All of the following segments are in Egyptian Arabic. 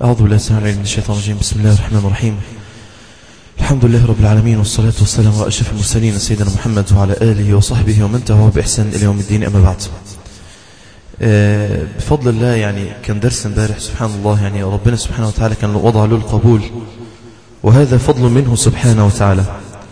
أعوذ بالله السميع العليم من الشيطان الرجيم بسم الله الرحمن الرحيم الحمد لله رب العالمين والصلاة والسلام على أشرف المرسلين سيدنا محمد وعلى آله وصحبه ومن تبعه بإحسان إلى يوم الدين أما بعد آه، بفضل الله يعني كان درس امبارح سبحان الله يعني ربنا سبحانه وتعالى كان وضع له القبول وهذا فضل منه سبحانه وتعالى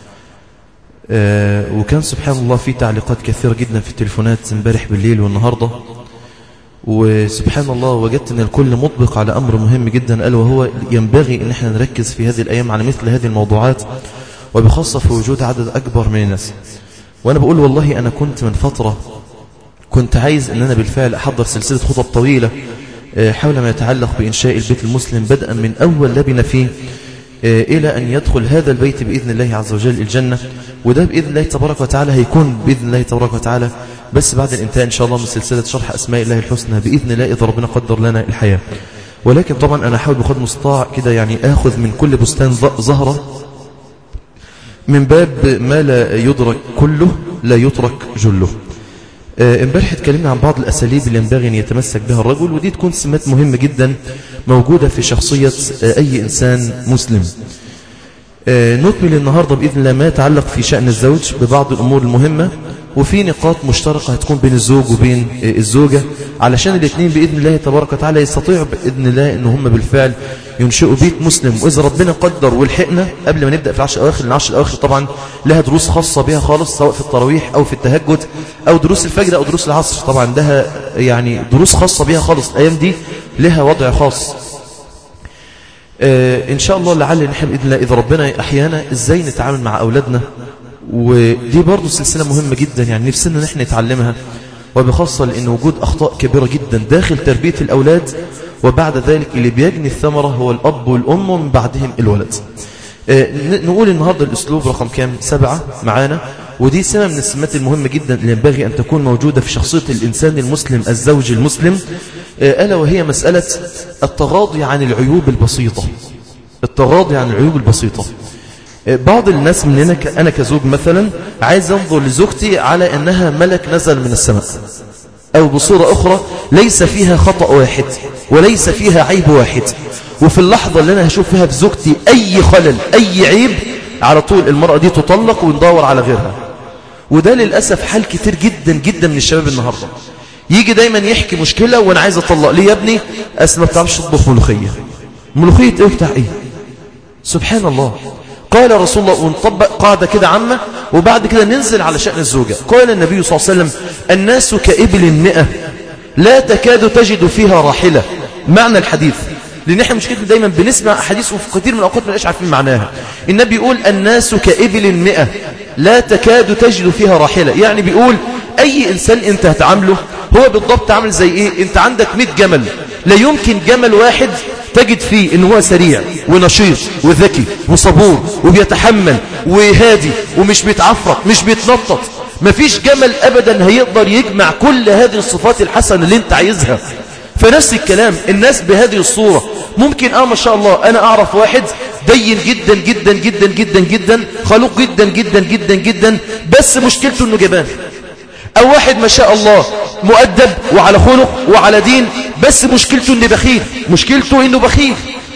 آه، وكان سبحان الله في تعليقات كثيرة جدا في التليفونات امبارح بالليل والنهاردة وسبحان الله وجدت ان الكل مطبق على امر مهم جدا قال وهو ينبغي ان احنا نركز في هذه الايام على مثل هذه الموضوعات وبخاصة في وجود عدد اكبر من الناس وانا بقول والله انا كنت من فترة كنت عايز ان انا بالفعل احضر سلسلة خطب طويلة آه، حول ما يتعلق بانشاء البيت المسلم بدءا من اول لبنة فيه آه، إلى أن يدخل هذا البيت بإذن الله عز وجل الجنة وده بإذن الله تبارك وتعالى هيكون بإذن الله تبارك وتعالى بس بعد الانتهاء إن شاء الله من سلسلة شرح أسماء الله الحسنى بإذن الله إذا ربنا قدر لنا الحياة ولكن طبعا أنا أحاول بقدر المستطاع كده يعني آخذ من كل بستان ظ- زهرة من باب ما لا يدرك كله لا يترك جله آه، امبارح اتكلمنا عن بعض الأساليب اللي ينبغي أن يتمسك بها الرجل ودي تكون سمات مهمة جدا موجودة في شخصية آه، أي إنسان مسلم آه، نكمل النهاردة بإذن الله ما يتعلق في شأن الزوج ببعض الأمور المهمة وفي نقاط مشتركة هتكون بين الزوج وبين آه، الزوجة علشان الاثنين بإذن الله تبارك وتعالى يستطيعوا بإذن الله أن هم بالفعل ينشئوا بيت مسلم وإذا ربنا قدر والحقنا قبل ما نبدأ في العشر الأواخر العشر الأواخر طبعا لها دروس خاصة بها خالص سواء في التراويح أو في التهجد أو دروس الفجر أو دروس العصر طبعا ده يعني دروس خاصة بها خالص الأيام دي لها وضع خاص آه، إن شاء الله لعل نحن بإذن الله إذا ربنا أحيانا إزاي نتعامل مع أولادنا ودي برضو سلسلة مهمة جدا يعني نفسنا نحن نتعلمها وبخاصة لأن وجود أخطاء كبيرة جدا داخل تربية الأولاد وبعد ذلك اللي بيجني الثمرة هو الأب والأم ومن بعدهم الولد آه، ن- نقول النهاردة الأسلوب رقم كام سبعة معانا ودي سمة من السمات المهمة جدا اللي ينبغي أن تكون موجودة في شخصية الإنسان المسلم الزوج المسلم آه، ألا وهي مسألة التغاضي عن العيوب البسيطة التغاضي عن العيوب البسيطة آه، بعض الناس مننا ك- أنا كزوج مثلا عايز أنظر لزوجتي على أنها ملك نزل من السماء أو بصورة أخرى ليس فيها خطأ واحد وليس فيها عيب واحد وفي اللحظة اللي أنا هشوف فيها في زوجتي أي خلل أي عيب على طول المرأة دي تطلق وندور على غيرها وده للأسف حال كتير جدا جدا من الشباب النهاردة يجي دايما يحكي مشكلة وأنا عايز أطلق ليه يا ابني أصل ما بتعرفش تطبخ ملوخية ملوخية إيه بتاع إيه سبحان الله قال رسول الله ونطبق قاعدة كده عامة وبعد كده ننزل على شأن الزوجة قال النبي صلى الله عليه وسلم الناس كإبل مئة لا تكاد تجد فيها راحلة معنى الحديث لأن احنا مشكلتنا دايما بنسمع أحاديث وفي كثير من الأوقات ما نبقاش عارفين معناها النبي يقول الناس كإبل مئة لا تكاد تجد فيها راحلة يعني بيقول أي إنسان أنت هتعامله هو بالضبط عامل زي إيه أنت عندك 100 جمل لا يمكن جمل واحد تجد فيه ان هو سريع ونشيط وذكي وصبور وبيتحمل وهادي ومش بيتعفرت مش بيتنطط مفيش جمل ابدا هيقدر يجمع كل هذه الصفات الحسنة اللي انت عايزها فنفس الكلام الناس بهذه الصورة ممكن اه ما شاء الله انا اعرف واحد دين جدا جدا جدا جدا جدا خلوق جدا جدا جدا جدا بس مشكلته انه جبان أو واحد ما شاء الله مؤدب وعلى خلق وعلى دين بس مشكلته انه بخيل مشكلته انه بخيل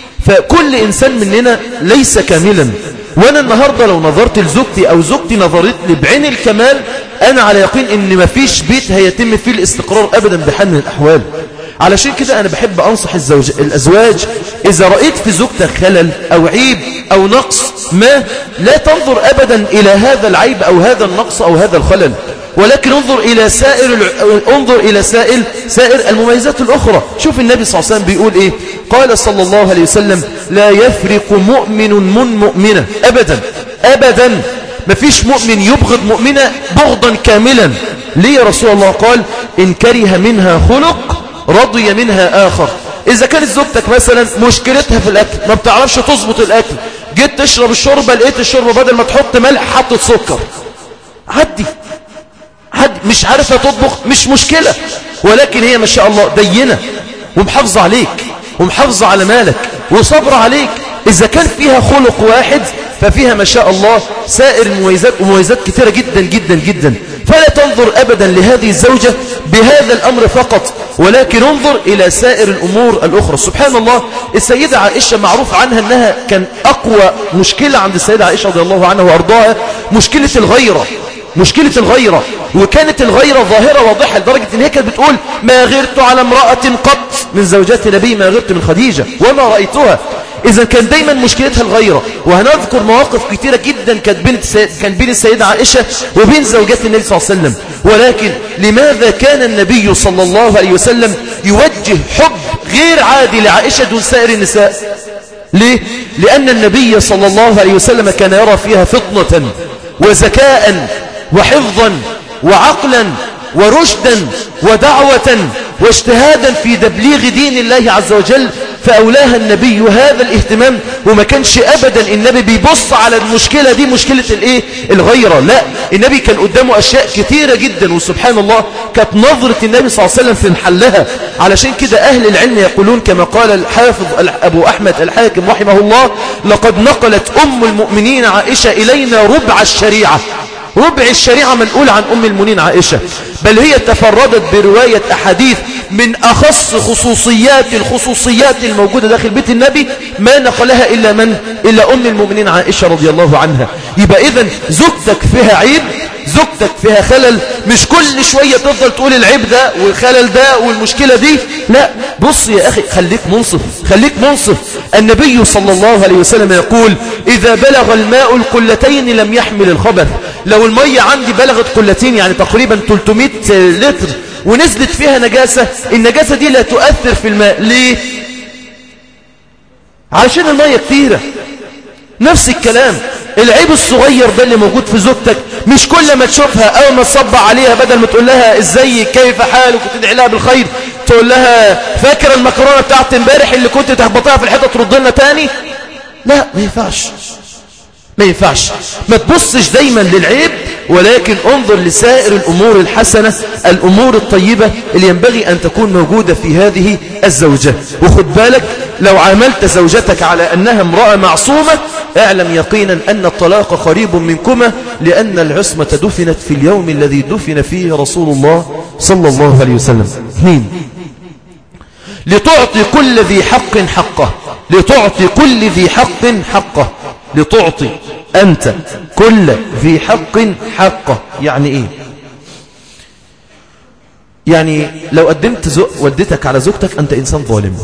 فكل انسان مننا ليس كاملا وانا النهاردة لو نظرت لزوجتي او زوجتي نظرت لي بعين الكمال انا على يقين ان مفيش بيت هيتم فيه الاستقرار ابدا بحال من الاحوال علشان كده أنا بحب أنصح الزوج الأزواج إذا رأيت في زوجتك خلل أو عيب أو نقص ما لا تنظر أبدا إلى هذا العيب أو هذا النقص أو هذا الخلل ولكن انظر إلى سائر الع... انظر إلى سائر سائر المميزات الأخرى شوف النبي صلى الله عليه وسلم بيقول إيه قال صلى الله عليه وسلم لا يفرق مؤمن من مؤمنة أبدا أبدا مفيش مؤمن يبغض مؤمنة بغضا كاملا ليه يا رسول الله قال إن كره منها خلق رضي منها آخر إذا كانت زوجتك مثلا مشكلتها في الأكل ما بتعرفش تظبط الأكل جيت تشرب الشوربة لقيت الشوربة بدل ما تحط ملح حطت سكر عدي عدي مش عارفة تطبخ مش مشكلة ولكن هي ما شاء الله دينة ومحافظة عليك ومحافظة على مالك وصبر عليك إذا كان فيها خلق واحد ففيها ما شاء الله سائر المميزات ومميزات كثيرة جدا جدا جدا فلا تنظر أبدا لهذه الزوجة بهذا الأمر فقط ولكن انظر إلى سائر الأمور الأخرى سبحان الله السيدة عائشة معروف عنها أنها كان أقوى مشكلة عند السيدة عائشة رضي الله عنها وأرضاها مشكلة الغيرة مشكلة الغيرة وكانت الغيرة ظاهرة واضحة لدرجة ان هي كانت بتقول ما غرت على امرأة قط من زوجات نبي ما غرت من خديجة وما رأيتها إذا كان دايما مشكلتها الغيرة وهنذكر مواقف كثيرة جدا كانت بين كان بين السيدة عائشة وبين زوجات النبي صلى الله عليه وسلم ولكن لماذا كان النبي صلى الله عليه وسلم يوجه حب غير عادي لعائشة دون سائر النساء ليه؟ لأن النبي صلى الله عليه وسلم كان يرى فيها فطنة وذكاء وحفظا وعقلا ورشدا ودعوة واجتهادا في تبليغ دين الله عز وجل فأولاها النبي هذا الاهتمام وما كانش أبدا النبي بيبص على المشكلة دي مشكلة الايه الغيرة لا النبي كان قدامه أشياء كثيرة جدا وسبحان الله كانت نظرة النبي صلى الله عليه وسلم في محلها علشان كده أهل العلم يقولون كما قال الحافظ أبو أحمد الحاكم رحمه الله لقد نقلت أم المؤمنين عائشة إلينا ربع الشريعة ربع الشريعة منقول عن أم المؤمنين عائشة بل هي تفردت برواية أحاديث من أخص خصوصيات الخصوصيات الموجودة داخل بيت النبي ما نقلها إلا من إلا أم المؤمنين عائشة رضي الله عنها يبقى إذن زوجتك فيها عيب زوجتك فيها خلل مش كل شوية تفضل تقول العيب ده والخلل ده والمشكلة دي لا بص يا أخي خليك منصف خليك منصف النبي صلى الله عليه وسلم يقول إذا بلغ الماء القلتين لم يحمل الخبث لو المية عندي بلغت قلتين يعني تقريبا 300 لتر ونزلت فيها نجاسة النجاسة دي لا تؤثر في الماء ليه علشان المية كثيرة نفس الكلام العيب الصغير ده اللي موجود في زوجتك مش كل ما تشوفها أول ما تصبع عليها بدل ما تقول لها ازاي كيف حالك وتدعي لها بالخير تقول لها فاكر المكرونة بتاعت امبارح اللي كنت تهبطها في الحيطة ترد لنا تاني لا ما ينفعش ما ينفعش ما تبصش دايما للعيب ولكن انظر لسائر الأمور الحسنة الأمور الطيبة اللي ينبغي أن تكون موجودة في هذه الزوجة وخد بالك لو عاملت زوجتك على أنها امرأة معصومة اعلم يقينا أن الطلاق قريب منكما لأن العصمة دفنت في اليوم الذي دفن فيه رسول الله صلى الله عليه وسلم اثنين لتعطي كل ذي حق حقه لتعطي كل ذي حق حقه لتعطي أنت كل ذي حق حقه يعني إيه يعني لو قدمت والدتك على زوجتك أنت إنسان ظالم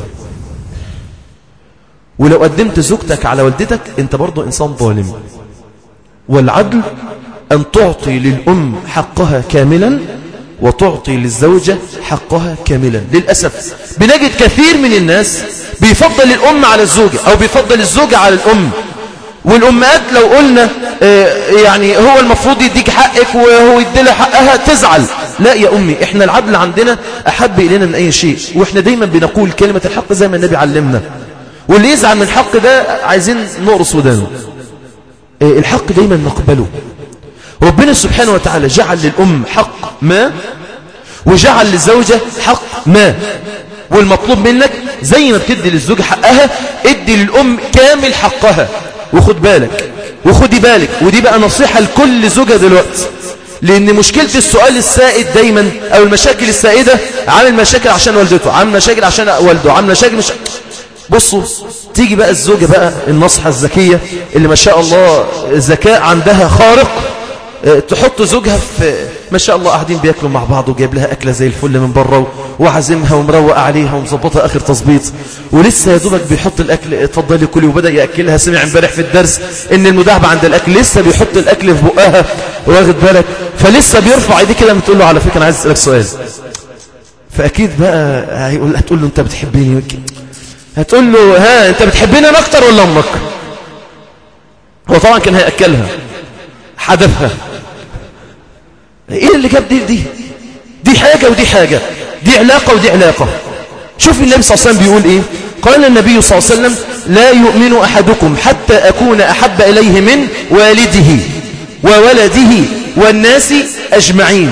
ولو قدمت زوجتك على والدتك أنت برضو إنسان ظالم والعدل أن تعطي للأم حقها كاملا وتعطي للزوجة حقها كاملا للأسف بنجد كثير من الناس بيفضل الأم على الزوجة أو بيفضل الزوجة على الأم والأمهات لو قلنا يعني هو المفروض يديك حقك وهو يديلها حقها تزعل لا يا أمي إحنا العدل عندنا أحب إلينا من أي شيء وإحنا دايما بنقول كلمة الحق زي ما النبي علمنا واللي يزعل من الحق ده عايزين نقرص ودانه الحق دايما نقبله ربنا سبحانه وتعالى جعل للأم حق ما وجعل للزوجة حق ما والمطلوب منك زي ما بتدي للزوجة حقها ادي للأم كامل حقها وخد بالك وخدي بالك ودي بقى نصيحة لكل زوجة دلوقتي لأن مشكلة السؤال السائد دايما أو المشاكل السائدة عامل مشاكل عشان والدته عامل مشاكل عشان والده عامل مشاكل مش بصوا تيجي بقى الزوجة بقى النصحة الذكية اللي ما شاء الله ذكاء عندها خارق تحط زوجها في ما شاء الله قاعدين بياكلوا مع بعض وجايب لها أكلة زي الفل من بره وعزمها ومروق عليها ومظبطها آخر تظبيط ولسه يا دوبك بيحط الأكل اتفضلي كلي وبدأ يأكلها سمع امبارح في الدرس إن المداهبة عند الأكل لسه بيحط الأكل في بقها واخد بالك فلسه بيرفع ايديه كده بتقول له على فكرة أنا عايز أسألك سؤال فأكيد بقى هيقول هتقول له أنت بتحبني هتقول له ها أنت بتحبني أنا أكتر ولا أمك هو طبعا كان هيأكلها حدفها ايه اللي جاب دي دي دي حاجة ودي حاجة دي علاقة ودي علاقة شوف النبي صلى الله عليه وسلم بيقول ايه قال النبي صلى الله عليه وسلم لا يؤمن أحدكم حتى أكون أحب إليه من والده وولده والناس أجمعين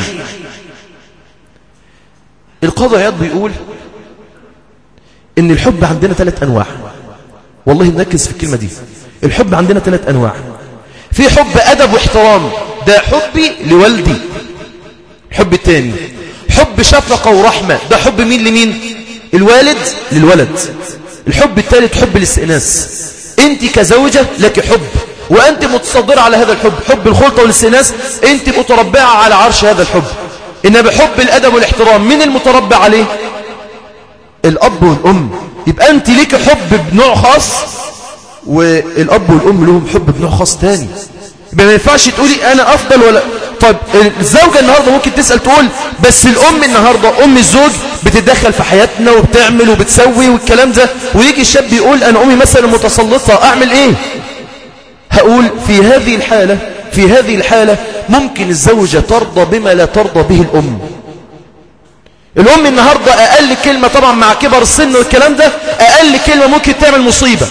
القاضي عياض بيقول ان الحب عندنا ثلاث أنواع والله نركز في الكلمة دي الحب عندنا ثلاث أنواع في حب أدب واحترام ده حبي لوالدي الحب الثاني حب شفقة ورحمة ده حب مين لمين الوالد للولد الحب الثالث حب الاستئناس انت كزوجة لك حب وانت متصدرة على هذا الحب حب الخلطة والاستئناس انت متربعة على عرش هذا الحب إن بحب الأدب والاحترام من المتربع عليه الأب والأم يبقى أنت ليك حب بنوع خاص والأب والأم لهم حب بنوع خاص تاني يبقى ما ينفعش تقولي أنا أفضل ولا طيب الزوجة النهاردة ممكن تسأل تقول بس الأم النهاردة أم الزوج بتتدخل في حياتنا وبتعمل وبتسوي والكلام ده ويجي الشاب يقول أنا أمي مثلا متسلطة أعمل إيه هقول في هذه الحالة في هذه الحالة ممكن الزوجة ترضى بما لا ترضى به الأم الأم النهاردة أقل كلمة طبعا مع كبر السن والكلام ده أقل كلمة ممكن تعمل مصيبة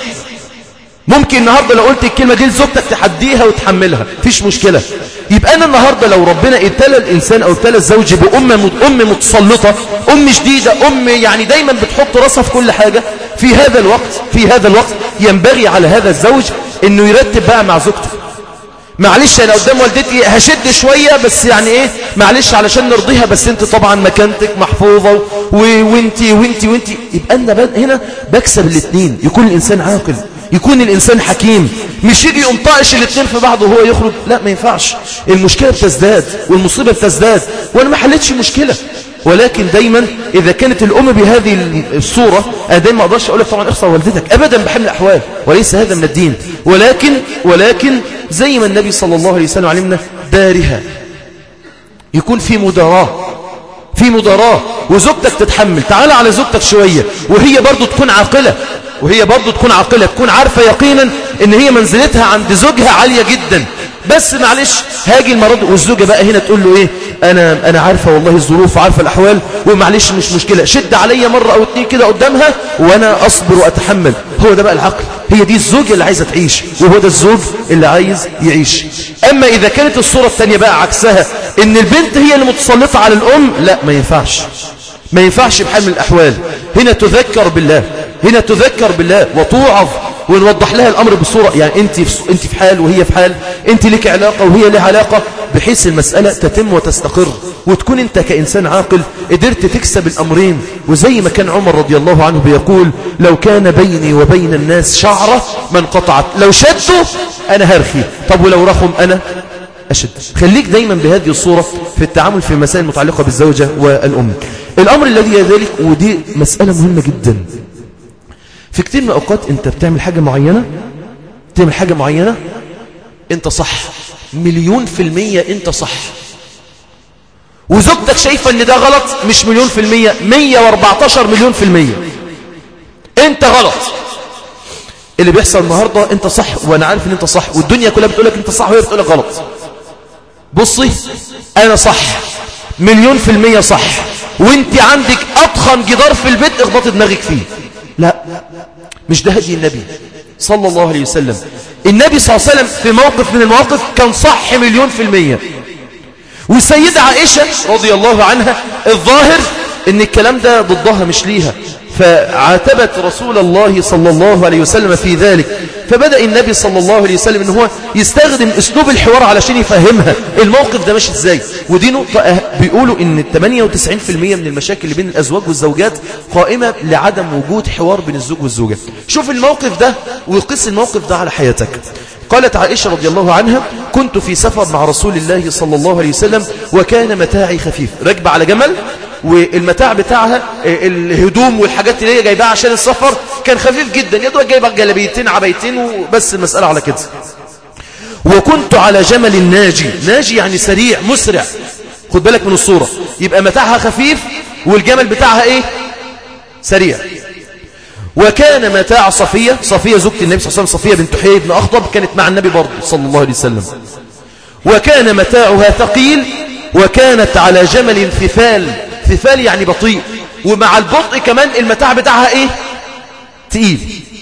ممكن النهاردة لو قلت الكلمة دي لزوجتك تحديها وتحملها فيش مشكلة يبقى أنا النهاردة لو ربنا ابتلى الإنسان أو ابتلى الزوج بأم أم متسلطة أم شديدة أم يعني دايما بتحط راسها في كل حاجة في هذا الوقت في هذا الوقت ينبغي على هذا الزوج أنه يرتب بقى مع زوجته معلش انا قدام والدتي هشد شوية بس يعني ايه معلش علشان نرضيها بس انت طبعا مكانتك محفوظة وانتي وانتي وانتي يبقى انا هنا بكسب الاثنين يكون الانسان عاقل يكون الانسان حكيم مش يجي يقوم طائش الاثنين في بعض وهو يخرج لا ما ينفعش المشكلة بتزداد والمصيبة بتزداد وانا ما حلتش مشكلة ولكن دايما إذا كانت الأم بهذه الصورة أنا دايما ما أقدرش أقول لك طبعا اخسر والدتك أبدا بحمل الأحوال وليس هذا من الدين ولكن ولكن زي ما النبي صلى الله عليه وسلم علمنا دارها يكون في مداراة في مداراة وزوجتك تتحمل تعال على زوجتك شوية وهي برضو تكون عاقلة وهي برضو تكون عاقلة تكون عارفة يقينا ان هي منزلتها عند زوجها عالية جدا بس معلش هاجي المرض والزوجة بقى هنا تقول له ايه انا, أنا عارفة والله الظروف وعارفة الاحوال ومعلش مش مشكلة شد عليا مرة او اتنين كده قدامها وانا اصبر واتحمل هو ده بقى العقل هي دي الزوجة اللي عايزة تعيش وهو ده الزوج اللي عايز يعيش اما اذا كانت الصورة الثانية بقى عكسها ان البنت هي اللي متسلطة على الام لا ما ينفعش ما ينفعش بحال من الأحوال هنا تذكر بالله هنا تذكر بالله وتوعظ ونوضح لها الأمر بصورة يعني أنت في, أنت في حال وهي في حال أنت لك علاقة وهي لها علاقة بحيث المسألة تتم وتستقر وتكون أنت كإنسان عاقل قدرت تكسب الأمرين وزي ما كان عمر رضي الله عنه بيقول لو كان بيني وبين الناس شعرة من قطعت لو شدوا أنا هرخي طب ولو رخم أنا أشد خليك دايما بهذه الصورة في التعامل في المسائل المتعلقة بالزوجة والأم الأمر الذي يذلك ودي مسألة مهمة جدا في كتير من الأوقات أنت بتعمل حاجة معينة بتعمل حاجة معينة أنت صح مليون في المية أنت صح وزوجتك شايفة أن ده غلط مش مليون في المية مية واربعتاشر مليون في المية أنت غلط اللي بيحصل النهاردة أنت صح وأنا عارف أن أنت صح والدنيا كلها بتقولك أنت صح وهي بتقولك غلط بصي أنا صح مليون في المية صح وانت عندك أضخم جدار في البيت اخبط دماغك فيه لا مش ده هدي النبي صلى الله عليه وسلم النبي صلى الله عليه وسلم في موقف من المواقف كان صح مليون في المية والسيدة عائشة رضي الله عنها الظاهر ان الكلام ده ضدها مش ليها فعاتبت رسول الله صلى الله عليه وسلم في ذلك فبدأ النبي صلى الله عليه وسلم ان هو يستخدم اسلوب الحوار علشان يفهمها الموقف ده ماشي ازاي ودي نقطة بيقولوا ان 98% من المشاكل اللي بين الازواج والزوجات قائمة لعدم وجود حوار بين الزوج والزوجة شوف الموقف ده وقس الموقف ده على حياتك قالت عائشة رضي الله عنها كنت في سفر مع رسول الله صلى الله عليه وسلم وكان متاعي خفيف ركب على جمل والمتاع بتاعها الهدوم والحاجات اللي هي جايبها عشان السفر كان خفيف جدا يا دوب جايبه جلبيتين عبيتين وبس المسألة على كده وكنت على جمل ناجي ناجي يعني سريع مسرع خد بالك من الصورة يبقى متاعها خفيف والجمل بتاعها ايه سريع وكان متاع صفية صفية زوجة النبي صلى الله عليه وسلم صفية بنت حيي بن أخطب كانت مع النبي برضه صلى الله عليه وسلم وكان متاعها ثقيل وكانت على جمل فثال فثال يعني بطيء ومع البطء كمان المتاع بتاعها ايه تقيل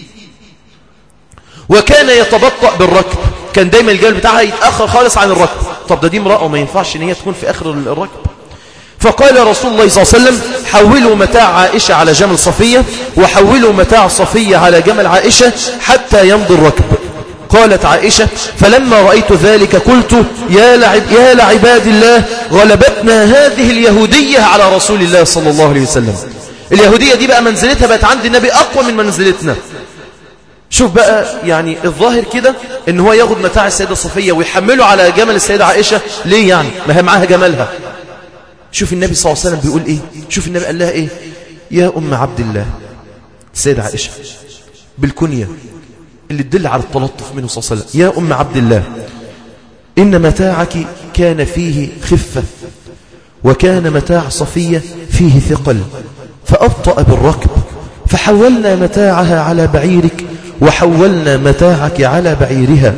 وكان يتبطأ بالركب كان دايما الجمل بتاعها يتأخر خالص عن الركب طب ده دي امرأة وما ينفعش ان هي تكون في اخر الركب فقال رسول الله صلى الله عليه وسلم حولوا متاع عائشة على جمل صفية وحولوا متاع صفية على جمل عائشة حتى يمضي الركب قالت عائشة فلما رأيت ذلك قلت يا, لعب يا لعباد الله غلبتنا هذه اليهودية على رسول الله صلى الله عليه وسلم اليهودية دي بقى منزلتها بقت عند النبي أقوى من منزلتنا شوف بقى يعني الظاهر كده ان هو ياخد متاع السيدة صفية ويحمله على جمل السيدة عائشة ليه يعني ما هي معاها جمالها شوف النبي صلى الله عليه وسلم بيقول ايه شوف النبي قال لها ايه يا ام عبد الله السيدة عائشة بالكنية اللي تدل على التلطف منه صلى الله عليه وسلم يا ام عبد الله إن متاعك كان فيه خفة وكان متاع صفية فيه ثقل فأبطأ بالركب فحولنا متاعها على بعيرك وحولنا متاعك على بعيرها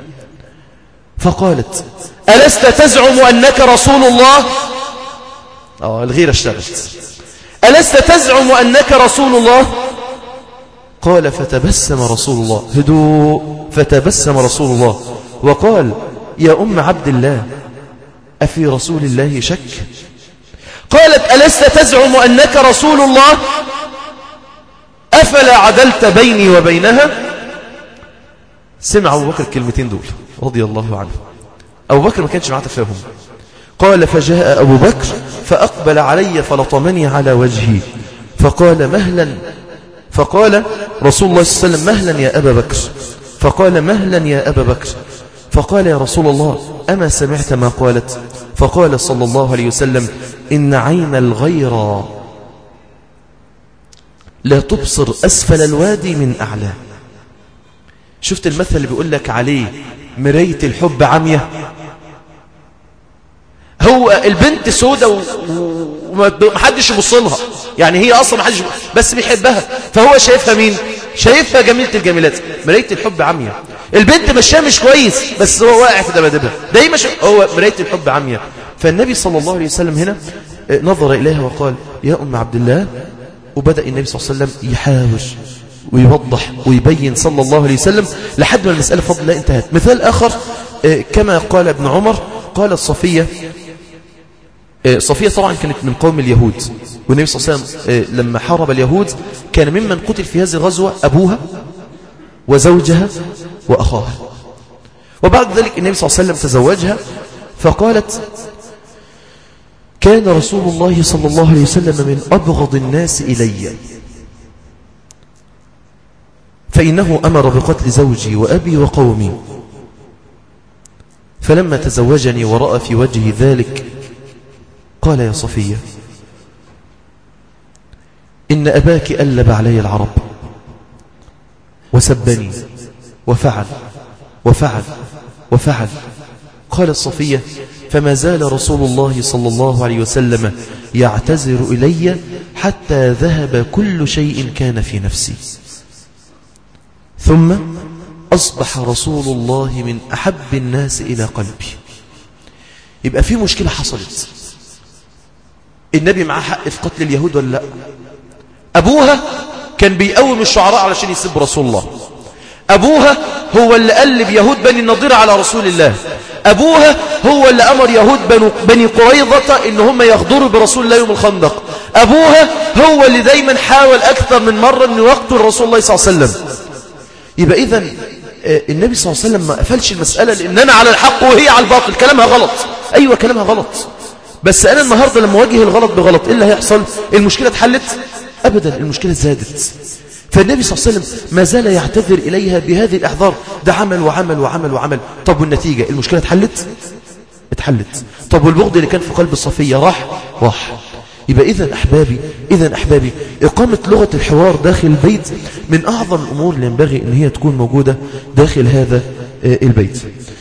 فقالت ألست تزعم أنك رسول الله آه الغيرة اشتغلت ألست تزعم أنك رسول الله قال فتبسم رسول الله هدوء فتبسم رسول الله وقال يا أم عبد الله أفي رسول الله شك قالت ألست تزعم أنك رسول الله أفلا عدلت بيني وبينها سمع أبو بكر الكلمتين دول رضي الله عنه أبو بكر ما كانش معاه تفاهم قال فجاء أبو بكر فأقبل علي فلطمني على وجهي فقال مهلا فقال رسول الله صلى الله عليه وسلم مهلا يا أبا بكر فقال مهلا يا أبا بكر فقال يا رسول الله أما سمعت ما قالت فقال صلى الله عليه وسلم إن عين الغير لا تبصر أسفل الوادي من أعلى شفت المثل اللي بيقول لك عليه مراية الحب عمية هو البنت سودة ومحدش يبص لها يعني هي أصلا محدش بس بيحبها فهو شايفها مين شايفها جميلة الجميلات مراية الحب عمية البنت مشاه مش كويس بس هو واقع في دبدبها دايما هو مراية الحب عمية فالنبي صلى الله عليه وسلم هنا نظر إليها وقال يا أم عبد الله وبدأ النبي صلى الله عليه وسلم يحاول ويوضح ويبين صلى الله عليه وسلم لحد ما المسألة فضل الله انتهت مثال آخر كما قال ابن عمر قالت صفية صفية طبعا كانت من قوم اليهود والنبي صلى الله عليه وسلم لما حارب اليهود كان ممن قتل في هذه الغزوة أبوها وزوجها وأخاها وبعد ذلك النبي صلى الله عليه وسلم تزوجها فقالت كان رسول الله صلى الله عليه وسلم من أبغض الناس إلي فإنه أمر بقتل زوجي وأبي وقومي فلما تزوجني ورأى في وجهي ذلك قال يا صفية إن أباك ألب علي العرب وسبني وفعل وفعل وفعل قالت صفية فما زال رسول الله صلى الله عليه وسلم يعتذر إلي حتى ذهب كل شيء كان في نفسي ثم أصبح رسول الله من أحب الناس إلى قلبي يبقى في مشكلة حصلت النبي معاه حق في قتل اليهود ولا لا أبوها كان بيقوم الشعراء علشان يسب رسول الله أبوها هو اللي قلب يهود بني النضير على رسول الله أبوها هو اللي أمر يهود بني قريظة إن هم يغدروا برسول الله يوم الخندق أبوها هو اللي دايما حاول أكثر من مرة أن يقتل رسول الله صلى الله عليه وسلم يبقى إذا النبي صلى الله عليه وسلم ما قفلش المسألة لأن أنا على الحق وهي على الباطل كلامها غلط أيوة كلامها غلط بس أنا النهاردة لما واجه الغلط بغلط إيه اللي هيحصل المشكلة اتحلت أبدا المشكلة زادت فالنبي صلى الله عليه وسلم ما زال يعتذر إليها بهذه الأحذار ده عمل وعمل وعمل وعمل طب والنتيجة المشكلة اتحلت اتحلت طب والبغض اللي كان في قلب الصفية راح راح يبقى إذا أحبابي إذا أحبابي إقامة لغة الحوار داخل البيت من أعظم الأمور اللي ينبغي أن هي تكون موجودة داخل هذا البيت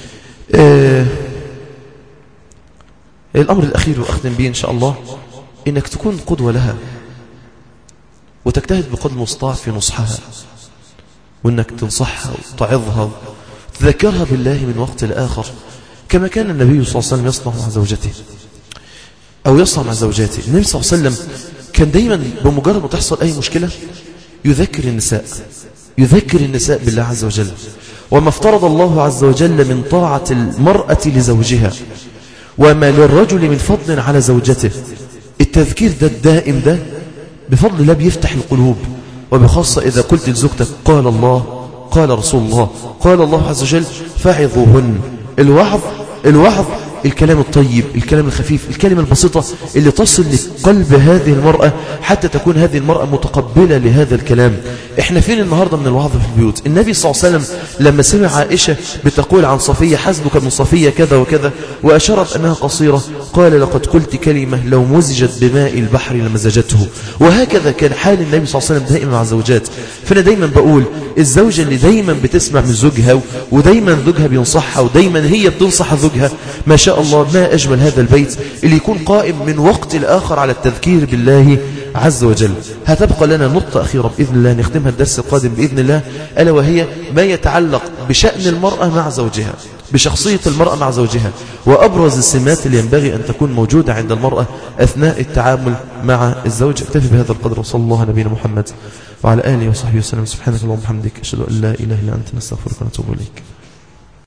الأمر الأخير وأختم به إن شاء الله إنك تكون قدوة لها وتجتهد بقدر المستطاع في نصحها وإنك تنصحها وتعظها وتذكرها بالله من وقت لآخر كما كان النبي صلى الله عليه وسلم يصنع مع زوجته أو يصنع مع زوجاته النبي صلى الله عليه وسلم كان دايما بمجرد ما تحصل أي مشكلة يذكر النساء يذكر النساء بالله عز وجل وما افترض الله عز وجل من طاعة المرأة لزوجها وما للرجل من فضل على زوجته التذكير ده الدائم ده بفضل الله بيفتح القلوب وبخاصة إذا قلت لزوجتك قال الله قال رسول الله قال الله عز وجل فعظوهن الوعظ الوعظ الكلام الطيب الكلام الخفيف الكلمة البسيطة اللي تصل لقلب هذه المرأة حتى تكون هذه المرأة متقبلة لهذا الكلام احنا فين النهاردة من الوعظ في البيوت النبي صلى الله عليه وسلم لما سمع عائشة بتقول عن صفية حسبك من صفية كذا وكذا وأشرت أنها قصيرة قال لقد قلت كلمة لو مزجت بماء البحر لمزجته وهكذا كان حال النبي صلى الله عليه وسلم دائما مع الزوجات فأنا دايما بقول الزوجة اللي دايما بتسمع من زوجها ودايما زوجها بينصحها ودايما هي بتنصح زوجها ما شاء الله ما أجمل هذا البيت اللي يكون قائم من وقت الآخر على التذكير بالله عز وجل هتبقى لنا نقطة أخيرة بإذن الله نختمها الدرس القادم بإذن الله ألا وهي ما يتعلق بشأن المرأة مع زوجها بشخصية المرأة مع زوجها وأبرز السمات اللي ينبغي أن تكون موجودة عند المرأة أثناء التعامل مع الزوج اكتفي بهذا القدر وصلى الله على نبينا محمد وعلى آله وصحبه وسلم سبحانك اللهم وبحمدك أشهد أن لا إله إلا أنت نستغفرك ونتوب إليك